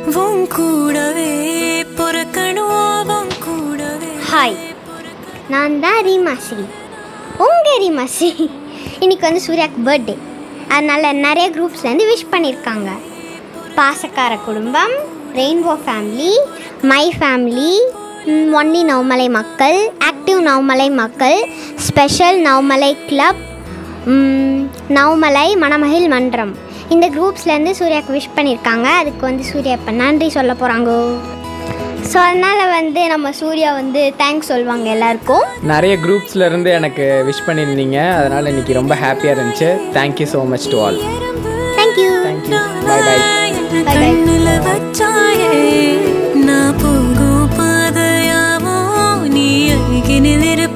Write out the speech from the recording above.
உன் கூடவே பொறுக்கணும் உன் கூடவே ஹாய் நான் தான் ரீமாஸ்ரீ உங்கள் ரீமாஸ்ரீ இன்னைக்கு வந்து சூர்யாக்கு பர்த்டே அதனால் நிறைய குரூப்ஸ்லேருந்து விஷ் பண்ணியிருக்காங்க பாசக்கார குடும்பம் rainbow family my family only Navamalai மக்கள் ஆக்டிவ் நவமலை மக்கள் ஸ்பெஷல் நவமலை கிளப் ம், நவமலை மணமகிழ் மன்றம் இந்த குரூப்ஸ்லேருந்து சூர்யாவுக்கு விஷ் பண்ணியிருக்காங்க அதுக்கு வந்து சூர்யா இப்போ நன்றி சொல்ல போகிறாங்க ஸோ அதனால் வந்து நம்ம சூர்யா வந்து தேங்க்ஸ் சொல்லுவாங்க எல்லாருக்கும் நிறைய குரூப்ஸ்ல இருந்து எனக்கு விஷ் பண்ணியிருந்தீங்க அதனால் இன்னைக்கு ரொம்ப ஹாப்பியாக இருந்துச்சு thank you so much to all thank you thank you bye bye என்ன கண்ணுல வச்சாயே நான் போகும் பாதையாவோ நீ அருகினில்